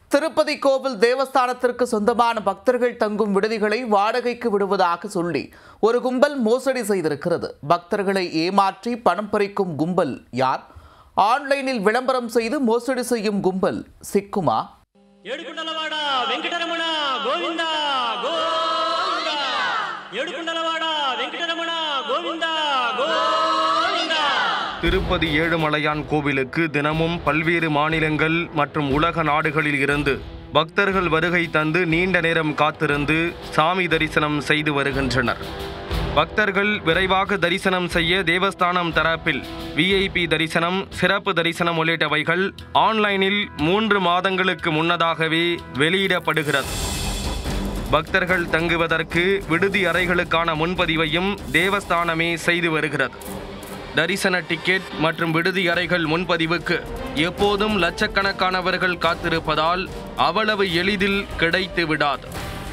திருப்பதி கோவில் தேவஸ்தானத்திற்கு சொந்தமான பக்தர்கள் தங்கும் விடுதிகளை வாடகைக்கு விடுவதாக சொல்லி ஒரு கும்பல் மோசடி செய்திருக்கிறது பக்தர்களை ஏமாற்றி பணம் பறிக்கும் கும்பல் யார் ஆன்லைனில் விளம்பரம் செய்து மோசடி செய்யும் கும்பல் சிக்குமா ఏడుకుండలవాడ వెంకటరమణ గోవింద గోవింద ఏడుకుండలవాడ వెంకటరమణ గోవింద గోవింద திருப்பதி ஏழுமலையான் கோவிலுக்கு தினமும் பல்வேறு மாநிலங்கள் மற்றும் உலக நாடுகளில் இருந்து பக்தர்கள் வருகை தந்து நீண்ட நேரம் காத்திருந்து சாமி தரிசனம் செய்து வருகின்றனர் பக்தர்கள் விரைவாக தரிசனம் செய்ய தேவஸ்தானம் தரப்பில் விஐபி தரிசனம் சிறப்பு தரிசனம் உள்ளிட்டவைகள் ஆன்லைனில் மூன்று மாதங்களுக்கு முன்னதாகவே வெளியிடப்படுகிறது பக்தர்கள் தங்குவதற்கு விடுதி அறைகளுக்கான முன்பதிவையும் தேவஸ்தானமே செய்து வருகிறது தரிசன டிக்கெட் மற்றும் விடுதி அறைகள் முன்பதிவுக்கு எப்போதும் லட்சக்கணக்கானவர்கள் காத்திருப்பதால் அவ்வளவு எளிதில் கிடைத்து விடாது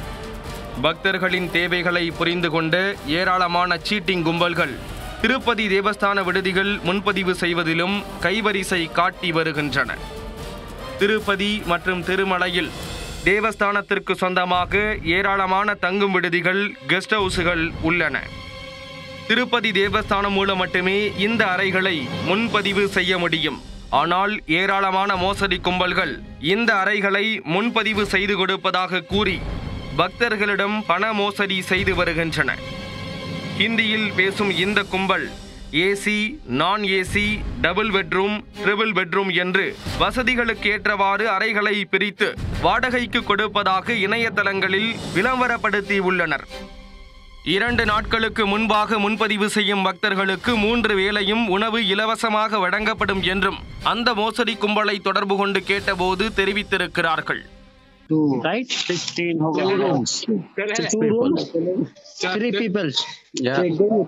பக்தர்களின் தேவைகளை புரிந்து கொண்டு ஏராளமான சீட்டிங் கும்பல்கள் திருப்பதி தேவஸ்தான விடுதிகள் முன்பதிவு செய்வதிலும் கைவரிசை காட்டி வருகின்றன திருப்பதி மற்றும் திருமலையில் தேவஸ்தானத்திற்கு சொந்தமாக ஏராளமான தங்கும் விடுதிகள் கெஸ்ட் ஹவுஸுகள் உள்ளன திருப்பதி தேவஸ்தானம் மூலம் மட்டுமே இந்த அறைகளை முன்பதிவு செய்ய முடியும் ஆனால் ஏராளமான மோசடி கும்பல்கள் இந்த அறைகளை முன்பதிவு செய்து கொடுப்பதாக கூறி பக்தர்களிடம் பண மோசடி செய்து வருகின்றன ஹிந்தியில் பேசும் இந்த கும்பல் AC non AC double bedroom triple bedroom என்று வசதிகளுக்கு ஏற்றவாறு அறைகளை பிரித்து வாடகைக்கு கொடுப்பதாக இணையதளங்களில் விளம்பரப்படுத்தி உள்ளனர் இரண்டு நாட்களுக்கு முன்பாக முன்பதிவு செய்யும் பக்தர்களுக்கு மூன்று வேளையும் உணவு இலவசமாக வழங்கப்படும் என்றும் அந்த மோசடி கும்பலை தொடர்பு கொண்டு கேட்டபோது தெரிவித்திருக்கிறார்கள் right? 16 two rooms. Two rooms, three people. Yeah.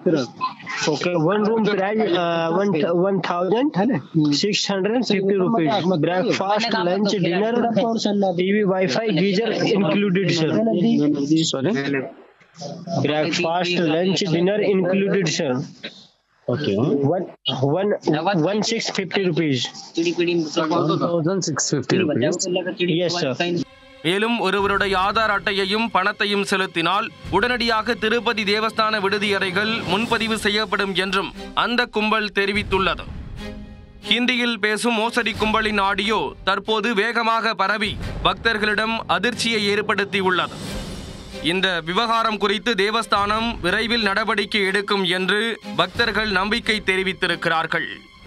Okay, one room price uh, one one thousand six hundred and fifty rupees. Breakfast, lunch, dinner, TV, Wi-Fi, geyser included, sir. Sorry? Breakfast, lunch, dinner included, sir. Okay. One one one six fifty rupees. 1650 rupees. Yes, sir. மேலும் ஒருவருடைய ஆதார் அட்டையையும் பணத்தையும் செலுத்தினால் உடனடியாக திருப்பதி தேவஸ்தான விடுதி அறைகள் முன்பதிவு செய்யப்படும் என்றும் அந்த கும்பல் தெரிவித்துள்ளது ஹிந்தியில் பேசும் மோசடி கும்பலின் ஆடியோ தற்போது வேகமாக பரவி பக்தர்களிடம் அதிர்ச்சியை ஏற்படுத்தியுள்ளது இந்த விவகாரம் குறித்து தேவஸ்தானம் விரைவில் நடவடிக்கை எடுக்கும் என்று பக்தர்கள் நம்பிக்கை தெரிவித்திருக்கிறார்கள்